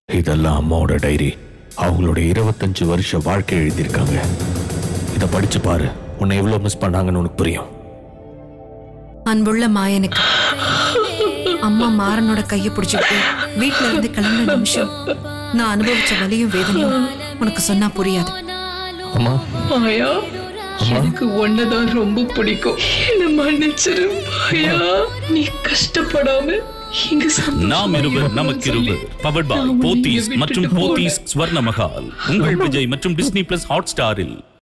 இதெல்லாம் அம்மாவோட டைரி அவங்களோட இருபத்தஞ்சு வருஷ வாழ்க்கை எழுதியிருக்காங்க இதை படிச்சு பாரு உன்னை எவ்வளவு மிஸ் பண்ணாங்கன்னு உனக்கு புரியும் அன்புள்ள மாயனுக்கு அம்மா மாறனோட கையை பிடிச்சிட்டு வீட்ல இருந்து கிளம்பின நிமிஷம் நான் அனுபவிச்ச வலியும் வேதனையும் உனக்கு சொன்னா புரியாது அம்மா மாயா எனக்கு ஒன்னதான் ரொம்ப பிடிக்கும் என்ன மன்னிச்சிரு மாயா நீ கஷ்டப்படாம இங்க நாம் இருவர் நமக்கிருவர் பவர்ட் பாய் போத்தீஸ் மற்றும் போத்தீஸ் ஸ்வர்ண மகால் உங்கள் விஜய் மற்றும் டிஸ்னி பிளஸ் ஹாட் ஸ்டாரில்